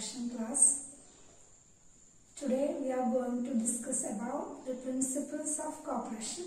Cooperation class. Today we are going to discuss about the principles of cooperation.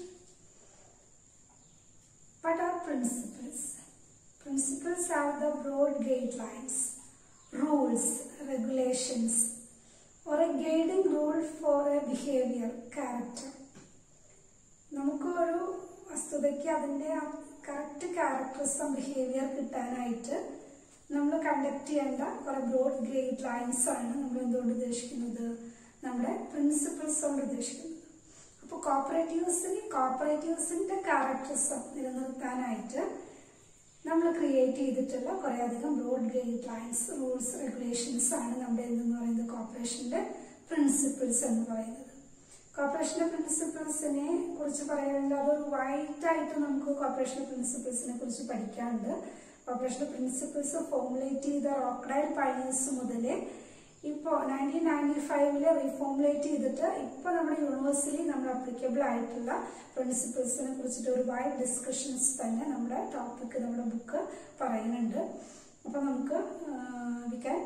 What are principles? Principles are the broad guidelines, rules, regulations, or a guiding rule for a behavior, character. നമുക്ക് ഒരു വസ്തുതയ്ക്ക് അതിൻ്റെ correct ക്യാരക്ടറിസം behaviour കിട്ടാനായിട്ട് നമ്മൾ conduct ചെയ്യേണ്ട കുറെ broad guidelines ആണ് നമ്മൾ എന്തുകൊണ്ട് ഉദ്ദേശിക്കുന്നത് നമ്മുടെ പ്രിൻസിപ്പിൾസ് കൊണ്ട് ഉദ്ദേശിക്കുന്നത് അപ്പോൾ കോപ്പറേറ്റീവ്സിന് കോപ്പറേറ്റീവ്സിന്റെ ക്യാരക്ടറിസം നിലനിർത്താനായിട്ട് നമ്മൾ ക്രിയേറ്റ് ചെയ്തിട്ടുള്ള കുറേ അധികം broad guidelines rules regulations ആണ് നമ്മുടെ എന്തെന്ന് പറയുന്നത് കോപ്പറേഷന്റെ പ്രിൻസിപ്പിൾസ് എന്ന് പറയുന്നത് കോപ്പറേഷന്റെ പ്രിൻസിപ്പിൾസിനെ കുറിച്ച് പറയാനുള്ള അതൊരു വൈഡ് ആയിട്ട് നമുക്ക് കോപ്പറേഷന്റെ പ്രിൻസിപ്പിൾസിനെ കുറിച്ച് പഠിക്കാനുണ്ട് കോപ്പറേഷന്റെ പ്രിൻസിപ്പിൾസ് ഫോർമുലേറ്റ് ചെയ്ത റോക്കഡൈൽ പൈനേഴ്സ് മുതൽ ഇപ്പോൾ നയൻറ്റീൻ നയൻറ്റി ഫൈവില് റീഫോർമുലേറ്റ് ചെയ്തിട്ട് ഇപ്പോൾ നമ്മുടെ യൂണിവേഴ്സിറ്റി നമ്മൾ അപ്ലിക്കബിൾ ആയിട്ടുള്ള പ്രിൻസിപ്പിൾസിനെ കുറിച്ചിട്ട് ഒരു വൈഡ് ഡിസ്കഷൻസ് തന്നെ നമ്മുടെ ടോപ്പിക് നമ്മുടെ ബുക്ക് പറയുന്നുണ്ട് അപ്പോൾ നമുക്ക് we can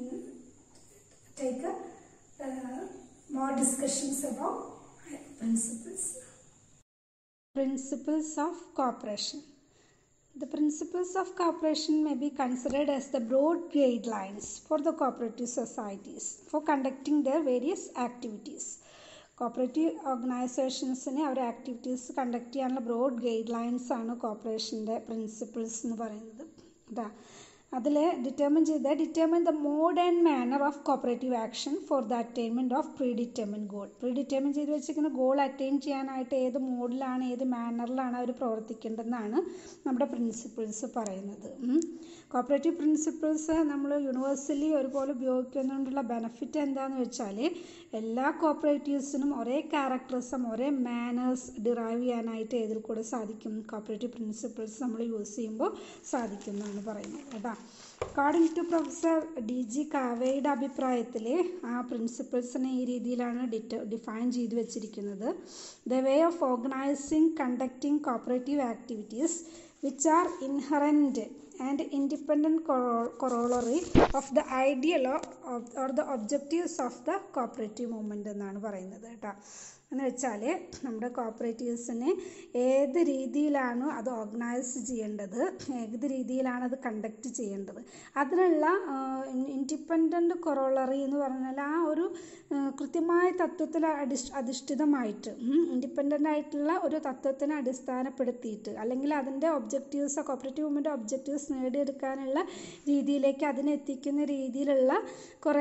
take more discussions about principles. Principles of cooperation. The principles of cooperation may be considered as the broad guidelines for the cooperative societies for conducting their various activities. Cooperative ഓർഗനൈസേഷൻസിനെ അവരുടെ activities conduct ചെയ്യാനുള്ള broad guidelines ആണ് കോപ്പറേഷൻ്റെ principles എന്ന് പറയുന്നത് അതാ അതിൽ determine ചെയ്ത determine the mode and manner of cooperative action for the attainment of predetermined goal predetermine ചെയ്ത് വെച്ചിരിക്കുന്ന ഗോൾ അറ്റൈൻ ചെയ്യാനായിട്ട് ഏത് മോഡിലാണ് ഏത് മാനറിലാണ് അവർ പ്രവർത്തിക്കേണ്ടതെന്നാണ് നമ്മുടെ പ്രിൻസിപ്പിൾസ് പറയുന്നത് കോപ്പറേറ്റീവ് പ്രിൻസിപ്പിൾസ് നമ്മൾ യൂണിവേഴ്സലി ഒരുപോലെ ഉപയോഗിക്കുന്നതുകൊണ്ടുള്ള ബെനിഫിറ്റ് എന്താണെന്ന് വെച്ചാൽ എല്ലാ കോപ്പറേറ്റീവ്സിനും ഒരേ ക്യാരക്ടറിസം ഒരേ മാനേഴ്സ് ഡിറൈവ് ചെയ്യാനായിട്ട് ഏതിൽ കൂടെ സാധിക്കും കോപ്പറേറ്റീവ് പ്രിൻസിപ്പിൾസ് നമ്മൾ യൂസ് ചെയ്യുമ്പോൾ സാധിക്കും എന്നാണ് പറയുന്നത് കേട്ടോ according to professor D G കാവയുടെ അഭിപ്രായത്തിൽ ആ പ്രിൻസിപ്പിൾസിനെ ഈ രീതിയിലാണ് ഡിറ്റ ഡിഫൈൻ ചെയ്തു വെച്ചിരിക്കുന്നത് the way of organising conducting cooperative activities which are inherent and independent corollary of the ideal or the objectives of the cooperative movement എന്നാണ് പറയുന്നത് കേട്ടോ എന്ന് വെച്ചാൽ നമ്മുടെ കോപ്പറേറ്റീവ്സിനെ ഏത് രീതിയിലാണോ അത് ഓർഗനൈസ് ചെയ്യേണ്ടത് ഏത് രീതിയിലാണ് അത് കണ്ടക്ട് ചെയ്യേണ്ടത് അതിനുള്ള ഇൻഡിപെൻഡൻറ്റ് കൊറോളറി എന്ന് പറഞ്ഞാൽ ആ ഒരു കൃത്യമായ തത്വത്തിൽ അടിഷ് അധിഷ്ഠിതമായിട്ട് ഇൻഡിപെൻഡൻ്റ് ആയിട്ടുള്ള ഒരു തത്വത്തിനെ അടിസ്ഥാനപ്പെടുത്തിയിട്ട് അല്ലെങ്കിൽ അതിൻ്റെ ഒബ്ജക്റ്റീവ്സ് കോപ്പറേറ്റീവ് മൂവ്മെൻറ്റ് ഒബ്ജക്റ്റീവ്സ് നേടിയെടുക്കാനുള്ള രീതിയിലേക്ക് അതിനെ എത്തിക്കുന്ന രീതിയിലുള്ള കുറേ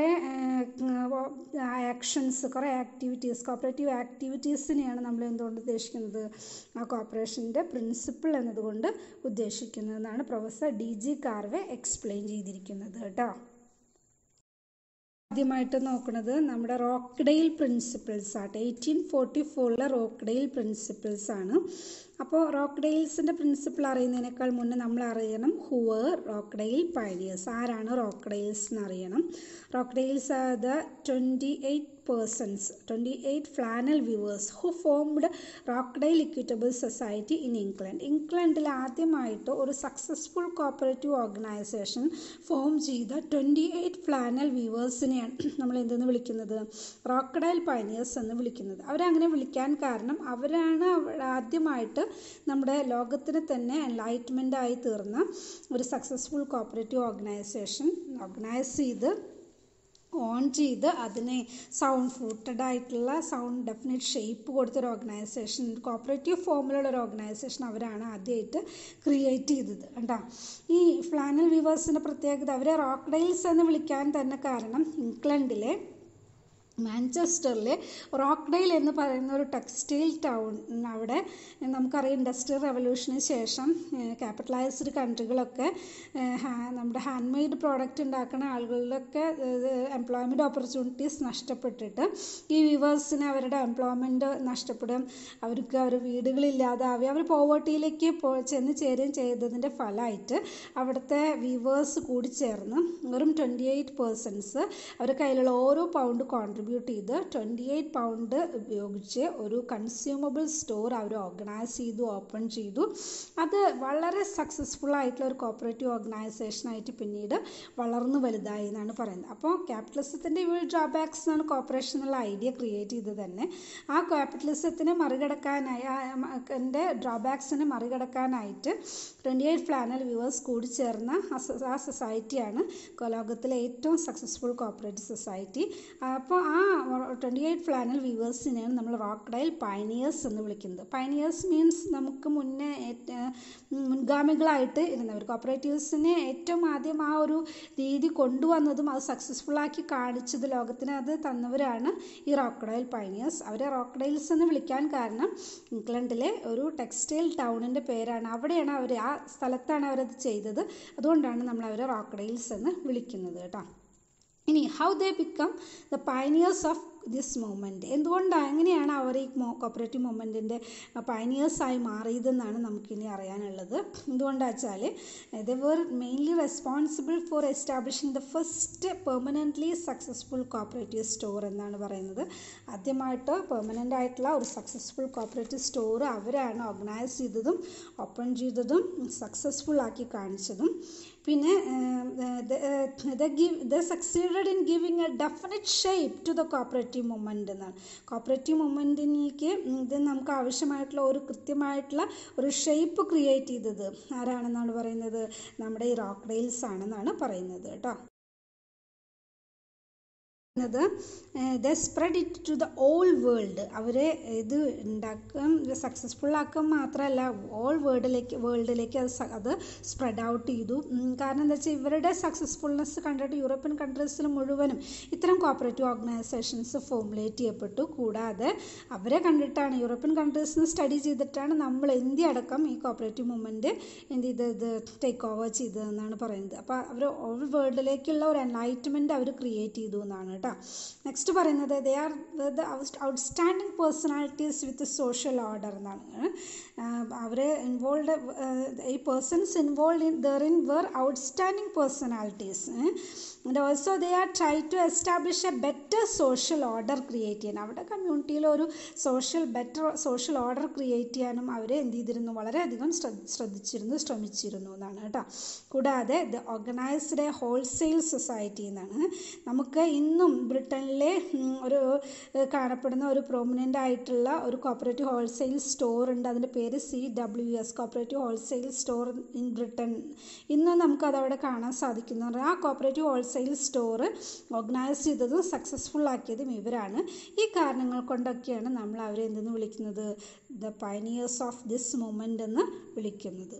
ആക്ഷൻസ് കുറേ ആക്ടിവിറ്റീസ് കോപ്പറേറ്റീവ് ആക്ടിവിറ്റീസിനെയാണ് നമ്മൾ എന്തുകൊണ്ട് ഉദ്ദേശിക്കുന്നത് ആ കോപ്പറേഷൻ്റെ പ്രിൻസിപ്പിൾ എന്നതുകൊണ്ട് ഉദ്ദേശിക്കുന്നതെന്നാണ് professor D G Karve explain ചെയ്തിരിക്കുന്നത് കേട്ടോ ആദ്യമായിട്ട് നോക്കുന്നത് നമ്മുടെ റോക്ക്ഡെയിൽ പ്രിൻസിപ്പിൾസ് ആട്ടെ എയ്റ്റീൻ ഫോർട്ടി ഫോറിലെ റോക്ക്ഡെയിൽ പ്രിൻസിപ്പിൾസ് ആണ് അപ്പോൾ റോക്ക്ഡെയിൽസിൻ്റെ പ്രിൻസിപ്പിൾ അറിയുന്നതിനേക്കാൾ മുന്നേ നമ്മൾ അറിയണം ഹുവർ റോക്ക്ഡെയിൽ പൈനിയേഴ്സ് ആരാണ് റോക്ക്ഡെയിൽസ് എന്ന് അറിയണം Rochdales are the twenty eight persons twenty eight flannel weavers who formed Rochdale equitable society in England ഇംഗ്ലണ്ടിൽ ആദ്യമായിട്ട് ഒരു സക്സസ്ഫുൾ കോപ്പറേറ്റീവ് ഓർഗനൈസേഷൻ ഫോം ചെയ്ത ട്വൻറ്റി എയ്റ്റ് ഫ്ലാനൽ വ്യൂവേഴ്സിനെയാണ് നമ്മൾ എന്തെന്ന് വിളിക്കുന്നത് റോക്ക്ഡൈൽ പൈനിയേഴ്സ് എന്ന് വിളിക്കുന്നത് അവരങ്ങനെ വിളിക്കാൻ കാരണം അവരാണ് ആദ്യമായിട്ട് നമ്മുടെ ലോകത്തിന് തന്നെ എൻലൈറ്റ്മെൻ്റ് ആയി തീർന്ന ഒരു സക്സസ്ഫുൾ കോപ്പറേറ്റീവ് ഓർഗനൈസേഷൻ ഓർഗനൈസ് ചെയ്ത് ഓൺ ചെയ്ത് അതിനെ സൗണ്ട് ഫൂട്ടഡ് ആയിട്ടുള്ള സൗണ്ട് ഡെഫിനറ്റ് ഷേപ്പ് കൊടുത്തൊരു ഓർഗനൈസേഷൻ കോപ്പറേറ്റീവ് ഫോമിലുള്ള ഒരു ഓർഗനൈസേഷൻ അവരാണ് ആദ്യമായിട്ട് ക്രിയേറ്റ് ചെയ്തത് കേട്ടോ ഈ ഫ്ലാനൽ വിവേഴ്സിൻ്റെ പ്രത്യേകത അവരെ റോക്ക്ഡൈൽസ് എന്ന് വിളിക്കാൻ തന്നെ കാരണം ഇംഗ്ലണ്ടിലെ മാഞ്ചസ്റ്ററിലെ റോക്ക്ഡെയിൽ എന്ന് പറയുന്ന ഒരു ടെക്സ്റ്റൈൽ ടൗൺ അവിടെ നമുക്കറിയാം ഇൻഡസ്ട്രിയൽ റവല്യൂഷന് ശേഷം ക്യാപിറ്റലൈസ്ഡ് കൺട്രികളൊക്കെ നമ്മുടെ ഹാൻഡ് മെയ്ഡ് പ്രോഡക്റ്റ് ഉണ്ടാക്കുന്ന ആളുകളിലൊക്കെ എംപ്ലോയ്മെൻറ്റ് ഓപ്പർച്യൂണിറ്റീസ് നഷ്ടപ്പെട്ടിട്ട് ഈ വിവേഴ്സിന് അവരുടെ എംപ്ലോയ്മെൻറ്റ് നഷ്ടപ്പെടും അവർക്ക് അവർ വീടുകളില്ലാതാവുക അവർ പോവേർട്ടിയിലേക്ക് പോ ചെന്ന് ചേരുകയും ചെയ്തതിൻ്റെ ഫലമായിട്ട് അവിടുത്തെ വിവേഴ്സ് കൂടി ചേർന്ന് വെറും ട്വൻറ്റി എയ്റ്റ് പേഴ്സൺസ് അവരുടെ കയ്യിലുള്ള ഓരോ പൗണ്ട് കോൺട്രിബ്യൂട്ട് കോൺട്രിബ്യൂട്ട് ചെയ്ത് ട്വൻറ്റി എയ്റ്റ് പൗണ്ട് ഉപയോഗിച്ച് ഒരു കൺസ്യൂമബിൾ സ്റ്റോർ അവർ ഓർഗനൈസ് ചെയ്തു ഓപ്പൺ ചെയ്തു അത് വളരെ സക്സസ്ഫുൾ ആയിട്ടുള്ള ഒരു കോപ്പറേറ്റീവ് ഓർഗനൈസേഷനായിട്ട് പിന്നീട് വളർന്നു വലുതായി എന്നാണ് പറയുന്നത് അപ്പോൾ ക്യാപിറ്റലിസത്തിൻ്റെ ഈ ഒരു ഡ്രോബാക്സ് എന്നാണ് കോപ്പറേഷൻ എന്നുള്ള ഐഡിയ ക്രിയേറ്റ് ചെയ്തത് തന്നെ ആ ക്യാപിറ്റലിസത്തിനെ മറികടക്കാനായി എൻ്റെ ഡ്രോബാക്സിനെ മറികടക്കാനായിട്ട് ട്വൻറ്റി എയ്റ്റ് ഫ്ലാനൽ വ്യൂവേഴ്സ് കൂടി ചേർന്ന ആ സൊസൈറ്റിയാണ് ലോകത്തിലെ ഏറ്റവും സക്സസ്ഫുൾ കോപ്പറേറ്റീവ് സൊസൈറ്റി അപ്പോൾ ആ ട്വൻറ്റി എയ്റ്റ് ഫ്ലാനൽ വ്യൂവേഴ്സിനെയാണ് നമ്മൾ റോക്ക്ഡൈൽ പൈനിയേഴ്സ് എന്ന് വിളിക്കുന്നത് പൈനിയേഴ്സ് മീൻസ് നമുക്ക് മുന്നേ മുൻഗാമികളായിട്ട് ഇരുന്നവർ കോപ്പറേറ്റീവ്സിനെ ഏറ്റവും ആദ്യം ആ ഒരു രീതി കൊണ്ടുവന്നതും അത് സക്സസ്ഫുൾ ആക്കി കാണിച്ചത് ലോകത്തിന് അത് തന്നവരാണ് ഈ റോക്ക്ഡൈൽ പൈനിയേഴ്സ് അവരെ റോക്ക്ഡൈൽസ് എന്ന് വിളിക്കാൻ കാരണം ഇംഗ്ലണ്ടിലെ ഒരു ടെക്സ്റ്റൈൽ ടൗണിൻ്റെ പേരാണ് അവിടെയാണ് അവർ ആ സ്ഥലത്താണ് അവരത് ചെയ്തത് അതുകൊണ്ടാണ് നമ്മൾ അവരെ റോക്ക്ഡൈൽസ് എന്ന് വിളിക്കുന്നത് കേട്ടോ ഇനി how they become the pioneers of this movement എന്തുകൊണ്ടാണ് എങ്ങനെയാണ് അവർ ഈ കോപ്പറേറ്റീവ് മൂവ്മെൻറ്റിൻ്റെ പൈനിയേഴ്സായി മാറിയതെന്നാണ് നമുക്കിനി അറിയാനുള്ളത് എന്തുകൊണ്ടാണെന്ന് വെച്ചാൽ they were mainly responsible for establishing the first permanently successful cooperative store എന്നാണ് പറയുന്നത് ആദ്യമായിട്ട് പെർമനൻ്റ് ആയിട്ടുള്ള ഒരു സക്സസ്ഫുൾ കോപ്പറേറ്റീവ് സ്റ്റോർ അവരാണ് ഓർഗനൈസ് ചെയ്തതും ഓപ്പൺ ചെയ്തതും സക്സസ്ഫുൾ ആക്കി കാണിച്ചതും പിന്നെ they give they succeeded in giving a definite shape to the cooperative movement എന്നാണ് കോപ്പറേറ്റീവ് മൂവ്മെൻറ്റിലേക്ക് ഇത് നമുക്ക് ആവശ്യമായിട്ടുള്ള ഒരു കൃത്യമായിട്ടുള്ള ഒരു ഷേപ്പ് ക്രിയേറ്റ് ചെയ്തത് ആരാണെന്നാണ് പറയുന്നത് നമ്മുടെ ഈ റോക്ക് ഡെയിൽസ് ആണെന്നാണ് പറയുന്നത് കേട്ടോ they spread it to the all world അവരെ ഇത് ഉണ്ടാക്കാൻ സക്സസ്ഫുൾ ആക്കാൻ മാത്രമല്ല ഓൾ വേൾഡിലേക്ക് വേൾഡിലേക്ക് അത് അത് സ്പ്രെഡ് ഔട്ട് ചെയ്തു കാരണം എന്താ വെച്ചാൽ ഇവരുടെ സക്സസ്ഫുൾനെസ് കണ്ടിട്ട് യൂറോപ്യൻ കൺട്രീസിൽ മുഴുവനും ഇത്തരം കോപ്പറേറ്റീവ് ഓർഗനൈസേഷൻസ് ഫോമുലേറ്റ് ചെയ്യപ്പെട്ടു കൂടാതെ അവരെ കണ്ടിട്ടാണ് യൂറോപ്യൻ കൺട്രീസിൽ നിന്ന് സ്റ്റഡി ചെയ്തിട്ടാണ് നമ്മൾ ഇന്ത്യ അടക്കം ഈ കോപ്പറേറ്റീവ് മൂവ്മെൻറ്റ് എന്ത് ചെയ്ത് ഇത് ടേക്ക് ഓവർ ചെയ്തതെന്നാണ് പറയുന്നത് അപ്പോൾ അവർ ഓൾ വേൾഡിലേക്കുള്ള ഒരു എൻലൈറ്റ്മെൻറ്റ് അവർ ക്രിയേറ്റ് ചെയ്തു എന്നാണ് കേട്ടോ നെക്സ്റ്റ് പറയുന്നത് they are the outstanding personalities with social order എന്നാണ് അവർ ഇൻവോൾവ് ഈ persons involve in their in were outstanding personalities and also they are try to establish a better social order create ചെയ്യാൻ അവിടെ കമ്മ്യൂണിറ്റിയിൽ ഒരു social better social order create ചെയ്യാനും അവർ എന്ത് ചെയ്തിരുന്നു വളരെയധികം ശ്രദ്ധിച്ചിരുന്നു ശ്രമിച്ചിരുന്നു എന്നാണ് കേട്ടോ കൂടാതെ they organised a wholesale society എന്നാണ് നമുക്ക് ഇന്നും ബ്രിട്ടനിലെ ഒരു കാണപ്പെടുന്ന ഒരു പ്രോമിനൻ്റ് ആയിട്ടുള്ള ഒരു കോപ്പറേറ്റീവ് ഹോൾസെയിൽ സ്റ്റോർ ഉണ്ട് അതിൻ്റെ പേര് C W S cooperative wholesale store in Britain ഇന്നും നമുക്കത് അവിടെ കാണാൻ സാധിക്കുന്നു ആ കോപ്പറേറ്റീവ് ഹോൾസെയിൽ സ്റ്റോർ ഓർഗനൈസ് ചെയ്തതും സക്സസ്ഫുൾ ആക്കിയതും ഇവരാണ് ഈ കാരണങ്ങൾ കൊണ്ടൊക്കെയാണ് നമ്മൾ അവരെ എന്തെന്ന് വിളിക്കുന്നത് the pioneers of this movement എന്ന് വിളിക്കുന്നത്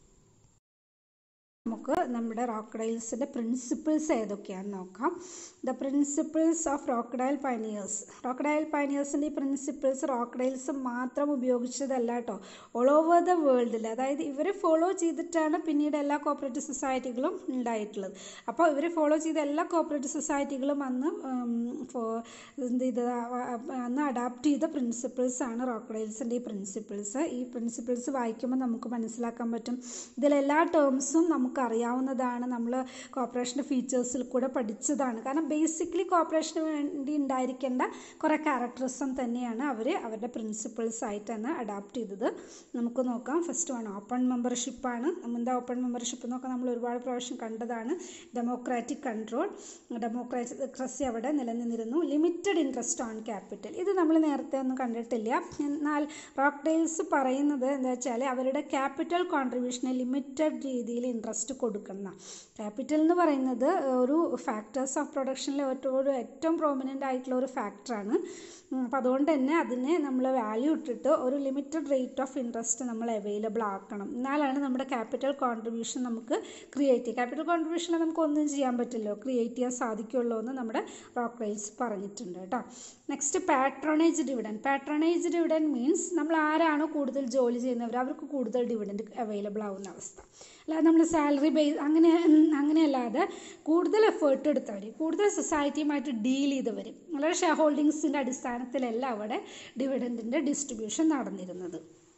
നമുക്ക് നമ്മുടെ റോക്കഡൈൽസിൻ്റെ പ്രിൻസിപ്പിൾസ് ഏതൊക്കെയാണെന്ന് നോക്കാം the principles of Rochdale pioneers Rochdale പൈനിയേഴ്സിൻ്റെ ഈ പ്രിൻസിപ്പിൾസ് റോക്കഡൈൽസ് മാത്രം ഉപയോഗിച്ചതല്ല കേട്ടോ ഓൾ ഓവർ ദ വേൾഡിൽ അതായത് ഇവരെ ഫോളോ ചെയ്തിട്ടാണ് പിന്നീട് എല്ലാ കോപ്പറേറ്റീവ് സൊസൈറ്റികളും ഉണ്ടായിട്ടുള്ളത് അപ്പോൾ ഇവർ ഫോളോ ചെയ്ത എല്ലാ കോപ്പറേറ്റീവ് സൊസൈറ്റികളും അന്ന് എന്ത് ചെയ്ത അന്ന് അഡാപ്റ്റ് ചെയ്ത പ്രിൻസിപ്പിൾസ് ആണ് റോക്കഡൈൽസിൻ്റെ ഈ പ്രിൻസിപ്പിൾസ് ഈ പ്രിൻസിപ്പിൾസ് വായിക്കുമ്പോൾ നമുക്ക് മനസ്സിലാക്കാൻ പറ്റും ഇതിലെല്ലാ ടേംസും നമുക്ക് അറിയാവുന്നതാണ് നമ്മൾ കോപ്പറേഷൻ്റെ ഫീച്ചേഴ്സിൽ കൂടെ പഠിച്ചതാണ് കാരണം ബേസിക്കലി കോപ്പറേഷന് വേണ്ടി ഉണ്ടായിരിക്കേണ്ട കുറേ ക്യാരക്ടറിസം തന്നെയാണ് അവർ അവരുടെ പ്രിൻസിപ്പിൾസ് ആയിട്ടാണ് അഡാപ്റ്റ് ചെയ്തത് നമുക്ക് നോക്കാം ഫസ്റ്റ് വൺ ഓപ്പൺ മെമ്പർഷിപ്പാണ് എന്താ ഓപ്പൺ മെമ്പർഷിപ്പ് എന്നൊക്കെ നമ്മൾ ഒരുപാട് പ്രാവശ്യം കണ്ടതാണ് ഡെമോക്രാറ്റിക് കൺട്രോൾ ഡെമോക്രാസി അവിടെ നിലനിന്നിരുന്നു ലിമിറ്റഡ് ഇൻട്രസ്റ്റ് ഓൺ ക്യാപിറ്റൽ ഇത് നമ്മൾ നേരത്തെ ഒന്നും കണ്ടിട്ടില്ല എന്നാൽ റോക്ക്ഡെയിൽസ് പറയുന്നത് എന്താ വെച്ചാൽ അവരുടെ ക്യാപിറ്റൽ കോൺട്രിബ്യൂഷനെ ലിമിറ്റഡ് രീതിയിൽ ഇൻട്രസ്റ്റ് കൊടുക്കണം ക്യാപിറ്റൽ എന്ന് പറയുന്നത് ഒരു ഫാക്ടേഴ്സ് ഓഫ് പ്രൊഡക്ഷനിലെ ഒരു ഏറ്റവും പ്രോമിനൻ്റ് ആയിട്ടുള്ള ഒരു ഫാക്ടറാണ് അപ്പോൾ അതുകൊണ്ട് തന്നെ അതിനെ നമ്മൾ വാല്യൂ ഇട്ടിട്ട് ഒരു ലിമിറ്റഡ് റേറ്റ് ഓഫ് ഇൻട്രസ്റ്റ് നമ്മൾ അവൈലബിൾ ആക്കണം എന്നാലാണ് നമ്മുടെ ക്യാപിറ്റൽ കോൺട്രിബ്യൂഷൻ നമുക്ക് ക്രിയേറ്റ് ചെയ്യാം ക്യാപിറ്റൽ കോൺട്രിബ്യൂഷനിൽ നമുക്ക് ഒന്നും ചെയ്യാൻ പറ്റില്ലോ ക്രിയേറ്റ് ചെയ്യാൻ സാധിക്കുള്ളൂ എന്ന് നമ്മുടെ റോക്ക് റെയിൽസ് പറഞ്ഞിട്ടുണ്ട് കേട്ടോ next patronage dividend patronage dividend means നമ്മൾ ആരാണോ കൂടുതൽ ജോലി ചെയ്യുന്നവർ അവർക്ക് കൂടുതൽ ഡിവിഡൻഡ് അവൈലബിൾ ആവുന്ന അവസ്ഥ അല്ലാതെ നമ്മൾ സാലറി ബേസ് അങ്ങനെ അങ്ങനെയല്ലാതെ കൂടുതൽ എഫേർട്ട് എടുത്തവർ കൂടുതൽ സൊസൈറ്റിയുമായിട്ട് ഡീൽ ചെയ്തവർ വളരെ ഷെയർ ഹോൾഡിങ്സിൻ്റെ അടിസ്ഥാനത്തിലല്ല അവിടെ ഡിവിഡൻറ്റിൻ്റെ ഡിസ്ട്രിബ്യൂഷൻ നടന്നിരുന്നത്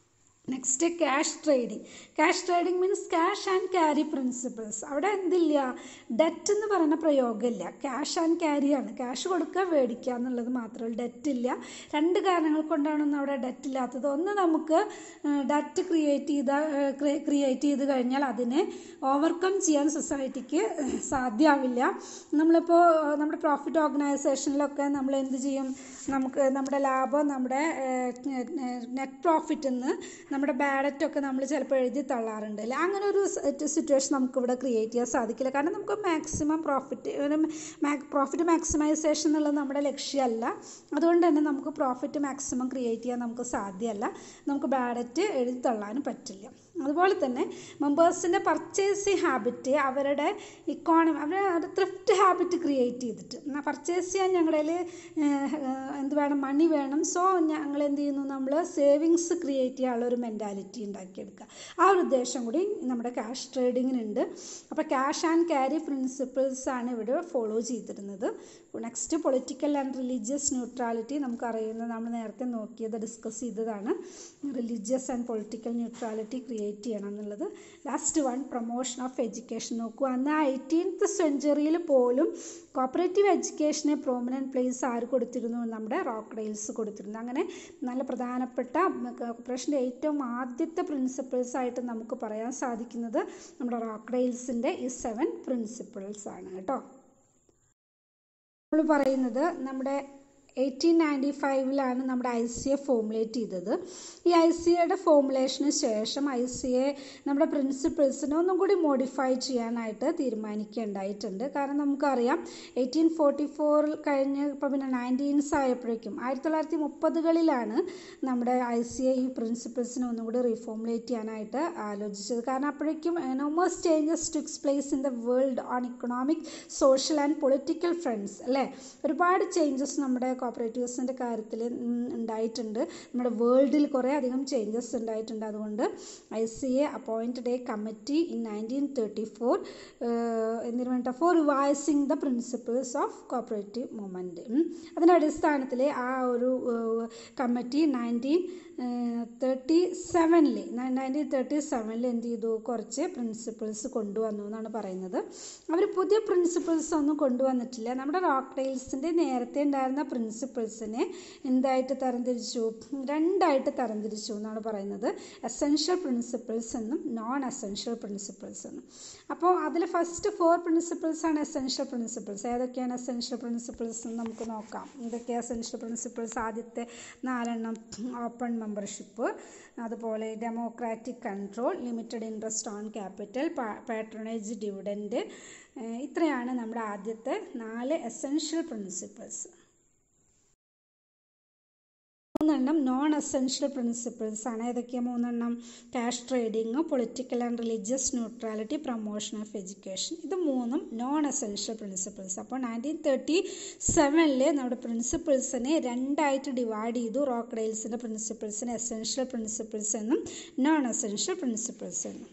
next cash trading cash trading means cash and carry principles അവിടെ എന്തില്ല ഡെറ്റ് എന്ന് പറയുന്ന പ്രയോഗമില്ല ക്യാഷ് ആൻഡ് ക്യാരി ആണ് ക്യാഷ് കൊടുക്കുക മേടിക്കുക എന്നുള്ളത് മാത്രമേ ഡെറ്റ് ഇല്ല രണ്ട് കാരണങ്ങൾ കൊണ്ടാണ് ഒന്ന് അവിടെ ഡെറ്റ് ഇല്ലാത്തത് ഒന്ന് നമുക്ക് ഡെറ്റ് ക്രിയേറ്റ് ചെയ്ത ക്രിയേറ്റ് ചെയ്ത് കഴിഞ്ഞാൽ അതിനെ ഓവർകം ചെയ്യാൻ സൊസൈറ്റിക്ക് സാധ്യമാവില്ല നമ്മളിപ്പോൾ നമ്മുടെ പ്രോഫിറ്റ് ഓർഗനൈസേഷനിലൊക്കെ നമ്മൾ എന്ത് ചെയ്യും നമുക്ക് നമ്മുടെ ലാഭം നമ്മുടെ നെറ്റ് പ്രോഫിറ്റിൽ നിന്ന് നമ്മുടെ ബാഡറ്റൊക്കെ നമ്മൾ ചിലപ്പോൾ എഴുതി തള്ളാറുണ്ട് അല്ലേ അങ്ങനെ ഒരു സിറ്റുവേഷൻ നമുക്കിവിടെ ക്രിയേറ്റ് ചെയ്യാൻ സാധിക്കില്ല കാരണം നമുക്ക് മാക്സിമം പ്രോഫിറ്റ് ഒരു പ്രോഫിറ്റ് മാക്സിമൈസേഷൻ എന്നുള്ളത് നമ്മുടെ ലക്ഷ്യമല്ല അതുകൊണ്ട് തന്നെ നമുക്ക് പ്രോഫിറ്റ് മാക്സിമം ക്രിയേറ്റ് ചെയ്യാൻ നമുക്ക് സാധ്യമല്ല നമുക്ക് ബാഡറ്റ് എഴുതി തള്ളാനും പറ്റില്ല അതുപോലെ തന്നെ മെമ്പേഴ്സിൻ്റെ പർച്ചേസിങ് ഹാബിറ്റ് അവരുടെ ഇക്കോണമി അവരുടെ ത്രിഫ്റ്റ് ഹാബിറ്റ് ക്രിയേറ്റ് ചെയ്തിട്ട് പർച്ചേസ് ചെയ്യാൻ ഞങ്ങളിൽ എന്ത് വേണം മണി വേണം സോ ഞങ്ങൾ എന്ത് ചെയ്യുന്നു നമ്മൾ സേവിങ്സ് ക്രിയേറ്റ് ചെയ്യാനുള്ള ഒരു മെൻറ്റാലിറ്റി ഉണ്ടാക്കിയെടുക്കുക ആ ഒരു ഉദ്ദേശം കൂടി നമ്മുടെ ക്യാഷ് ട്രേഡിങ്ങിനുണ്ട് അപ്പോൾ ക്യാഷ് ആൻഡ് ക്യാരി പ്രിൻസിപ്പിൾസ് ആണ് ഇവിടെ ഫോളോ ചെയ്തിരുന്നത് next political and religious neutrality നമുക്കറിയുന്നത് നമ്മൾ നേരത്തെ നോക്കിയത് ഡിസ്കസ് ചെയ്തതാണ് religious and political neutrality create ചെയ്യണം എന്നുള്ളത് last one promotion of education നോക്കൂ അന്ന് എയ്റ്റീൻത്ത് സെഞ്ചുറിയിൽ പോലും കോപ്പറേറ്റീവ് എഡ്യൂക്കേഷനെ പ്രോമിനൻറ്റ് പ്ലേസ് ആര് കൊടുത്തിരുന്നു നമ്മുടെ റോക്ക് ഡെയിൽസ് കൊടുത്തിരുന്നു അങ്ങനെ നല്ല പ്രധാനപ്പെട്ട കോപ്പറേഷൻ്റെ ഏറ്റവും ആദ്യത്തെ പ്രിൻസിപ്പിൾസ് ആയിട്ട് നമുക്ക് പറയാൻ സാധിക്കുന്നത് നമ്മുടെ റോക്ക് ഡെയിൽസിൻ്റെ ഈ സെവൻ പ്രിൻസിപ്പിൾസ് ആണ് കേട്ടോ നമ്മൾ പറയുന്നത് നമ്മുടെ എയ്റ്റീൻ നയൻറ്റി ഫൈവിലാണ് നമ്മുടെ ഐ സി എ ഫോമുലേറ്റ് ചെയ്തത് ഈ ഐ സി എയുടെ ഫോമുലേഷന് ശേഷം ഐ സി എ നമ്മുടെ പ്രിൻസിപ്പിൾസിനെ ഒന്നും കൂടി മോഡിഫൈ ചെയ്യാനായിട്ട് തീരുമാനിക്കുകയുണ്ടായിട്ടുണ്ട് കാരണം നമുക്കറിയാം എയ്റ്റീൻ ഫോർട്ടി ഫോറിൽ കഴിഞ്ഞ് ഇപ്പോൾ പിന്നെ നയൻറ്റീൻസ് ആയപ്പോഴേക്കും ആയിരത്തി തൊള്ളായിരത്തി മുപ്പതുകളിലാണ് നമ്മുടെ ഐ സി എ ഈ പ്രിൻസിപ്പിൾസിനെ ഒന്നും കൂടി റീഫോമുലേറ്റ് ചെയ്യാനായിട്ട് ആലോചിച്ചത് കാരണം അപ്പോഴേക്കും enormous changes takes place in the world on economic social and political fronts അല്ലേ ഒരുപാട് ചേഞ്ചസ് നമ്മുടെ കോപ്പറേറ്റീവ്സിൻ്റെ കാര്യത്തിൽ ഉണ്ടായിട്ടുണ്ട് നമ്മുടെ വേൾഡിൽ കുറേ അധികം ചേഞ്ചസ് ഉണ്ടായിട്ടുണ്ട് അതുകൊണ്ട് I C A appointed a committee in nineteen thirty four എന്തിനു വേണ്ട for revising the principles of cooperative movement അതിൻ്റെ അടിസ്ഥാനത്തിൽ ആ ഒരു കമ്മിറ്റി നയൻറ്റീൻ തേർട്ടി സെവനിൽ നയൻറ്റീൻ തേർട്ടി സെവനിൽ എന്ത് ചെയ്തു കുറച്ച് പ്രിൻസിപ്പിൾസ് കൊണ്ടുവന്നു എന്നാണ് പറയുന്നത് അവർ പുതിയ പ്രിൻസിപ്പിൾസ് ഒന്നും കൊണ്ടുവന്നിട്ടില്ല നമ്മുടെ റോക്ക് ടൈൽസിൻ്റെ നേരത്തെ ഉണ്ടായിരുന്ന പ്രിൻസിപ്പിൾസിനെ എന്തായിട്ട് തരംതിരിച്ചു രണ്ടായിട്ട് തരംതിരിച്ചു എന്നാണ് പറയുന്നത് എസെൻഷ്യൽ പ്രിൻസിപ്പിൾസ് എന്നും നോൺ എസെൻഷ്യൽ പ്രിൻസിപ്പിൾസ് എന്നും അപ്പോൾ അതിൽ ഫസ്റ്റ് ഫോർ പ്രിൻസിപ്പിൾസ് ആണ് എസെൻഷ്യൽ പ്രിൻസിപ്പിൾസ് ഏതൊക്കെയാണ് എസെൻഷ്യൽ പ്രിൻസിപ്പിൾസ് എന്ന് നമുക്ക് നോക്കാം ഇതൊക്കെയാണ് എസെൻഷ്യൽ പ്രിൻസിപ്പിൾസ് ആദ്യത്തെ നാലെണ്ണം ഓപ്പൺ മെമ്പർഷിപ്പ് അതുപോലെ democratic control limited interest on capital patronage dividend ഇത്രയാണ് നമ്മുടെ ആദ്യത്തെ നാല് എസെൻഷ്യൽ പ്രിൻസിപ്പിൾസ് മൂന്നെണ്ണം നോൺ എസെൻഷ്യൽ പ്രിൻസിപ്പിൾസ് ആണ് ഏതൊക്കെയാണ് മൂന്നെണ്ണം cash trading political and religious neutrality promotion of education ഇത് മൂന്നും നോൺ എസെൻഷ്യൽ പ്രിൻസിപ്പിൾസ് അപ്പോൾ നയൻറ്റീൻ തേർട്ടി സെവനിൽ നമ്മുടെ പ്രിൻസിപ്പിൾസിനെ രണ്ടായിട്ട് ഡിവൈഡ് ചെയ്തു റോക്ക് ഡെയിൽസിൻ്റെ പ്രിൻസിപ്പിൾസിനെ എസെൻഷ്യൽ പ്രിൻസിപ്പിൾസ് എന്നും നോൺ എസെൻഷ്യൽ പ്രിൻസിപ്പിൾസ് എന്നും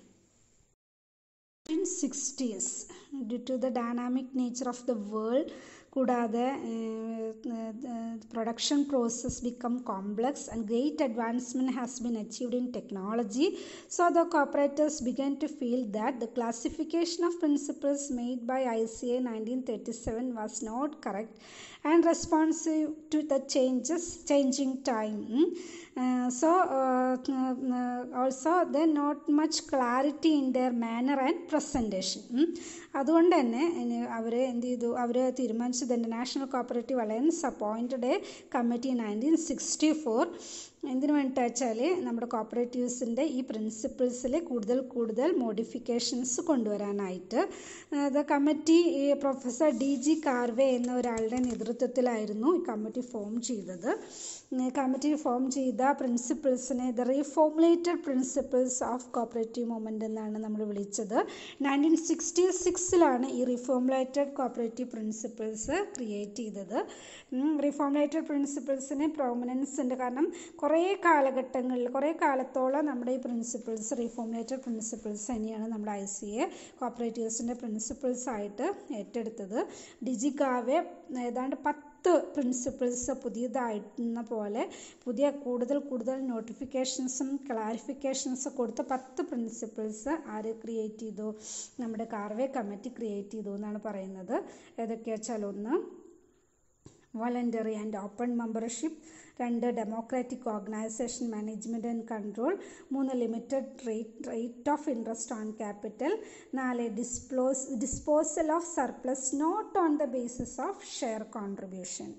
sixties due to the dynamic nature of the world കൂടാതെ production process become complex and great advancement has been achieved in technology so the cooperators began to feel that the classification of principles made by I C A nineteen thirty seven was not correct and responsive to the changes changing time uh, so uh, uh, also there not much clarity in their manner and presentation അതുകൊണ്ട് തന്നെ അവർ എന്ത് ചെയ്തു അവർ തീരുമാനിച്ചത് national cooperative alliance appointed a committee nineteen sixty four എന്തിനു വേണ്ടിയിട്ട് വെച്ചാൽ നമ്മുടെ കോപ്പറേറ്റീവ്സിൻ്റെ ഈ പ്രിൻസിപ്പിൾസിൽ കൂടുതൽ കൂടുതൽ മോഡിഫിക്കേഷൻസ് കൊണ്ടുവരാനായിട്ട് the committee professor D G Karve എന്ന ഒരാളുടെ നേതൃത്വത്തിലായിരുന്നു ഈ കമ്മിറ്റി ഫോം ചെയ്തത് കമ്മിറ്റി ഫോം ചെയ്ത പ്രിൻസിപ്പിൾസിനെ the reformulated principles of cooperative movement എന്നാണ് നമ്മൾ വിളിച്ചത് നയൻറ്റീൻ സിക്സ്റ്റി സിക്സിലാണ് ഈ റീഫോമുലേറ്റഡ് കോപ്പറേറ്റീവ് പ്രിൻസിപ്പിൾസ് ക്രിയേറ്റ് ചെയ്തത് റീഫോമുലേറ്റഡ് പ്രിൻസിപ്പിൾസിന് പ്രോമിനൻസ് ഉണ്ട് കാരണം കുറേ കാലഘട്ടങ്ങളിൽ കുറേ കാലത്തോളം നമ്മുടെ ഈ പ്രിൻസിപ്പിൾസ് റീഫോമുലേറ്റഡ് പ്രിൻസിപ്പിൾസ് തന്നെയാണ് നമ്മുടെ ഐ സി എ കോപ്പറേറ്റീവ്സിൻ്റെ പ്രിൻസിപ്പിൾസ് ആയിട്ട് ഏറ്റെടുത്തത് ഡിജിഗാവെ ഏതാണ്ട് പത്ത് പത്ത് പ്രിൻസിപ്പിൾസ് പുതിയതായിരുന്ന പോലെ പുതിയ കൂടുതൽ കൂടുതൽ നോട്ടിഫിക്കേഷൻസും ക്ലാരിഫിക്കേഷൻസും കൊടുത്ത പത്ത് പ്രിൻസിപ്പിൾസ് ആര് ക്രിയേറ്റ് ചെയ്തു നമ്മുടെ കാർവേ കമ്മിറ്റി ക്രിയേറ്റ് ചെയ്തു എന്നാണ് പറയുന്നത് ഏതൊക്കെയാ വെച്ചാൽ ഒന്ന് വോളണ്ടറി ആൻഡ് ഓപ്പൺ മെമ്പർഷിപ്പ് രണ്ട് democratic organisation management and control മൂന്ന് limited rate rate of interest on capital നാല് dispose disposal of surplus not on the basis of share contribution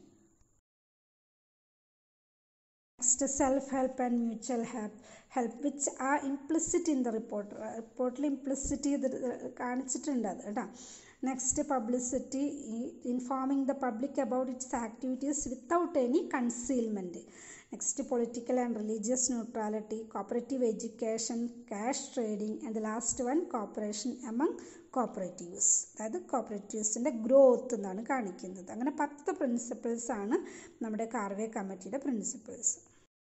next self help and mutual help help which are implicit in the report റിപ്പോർട്ടിൽ implicit ചെയ്ത് കാണിച്ചിട്ടുണ്ട് അത് കേട്ടോ next publicity informing the public about its activities without any concealment next political and religious neutrality cooperative education cash trading and the last one cooperation among cooperatives അതായത് കോപ്പറേറ്റീവ്സിൻ്റെ growth എന്നാണ് കാണിക്കുന്നത് അങ്ങനെ പത്ത് പ്രിൻസിപ്പിൾസ് ആണ് നമ്മുടെ കാർവേ കമ്മിറ്റിയുടെ പ്രിൻസിപ്പിൾസ്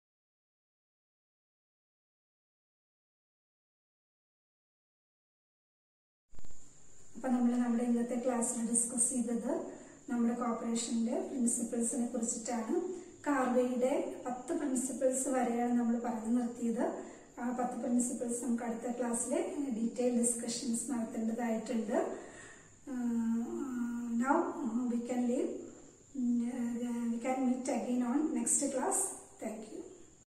അപ്പം നമ്മൾ നമ്മുടെ ഇന്നത്തെ ക്ലാസ്സിൽ ഡിസ്കസ് ചെയ്തത് നമ്മുടെ കോർപ്പറേഷൻ്റെ പ്രിൻസിപ്പിൾസിനെ കുറിച്ചിട്ടാണ് കാർവയുടെ പത്ത് പ്രിൻസിപ്പിൾസ് വരെയാണ് നമ്മൾ പറഞ്ഞു നിർത്തിയത് ആ പത്ത് പ്രിൻസിപ്പിൾസ് നമുക്ക് അടുത്ത ക്ലാസ്സിൽ ഡീറ്റെയിൽ ഡിസ്കഷൻസ് നടത്തേണ്ടതായിട്ടുണ്ട് now we can leave we can meet again on next class thank U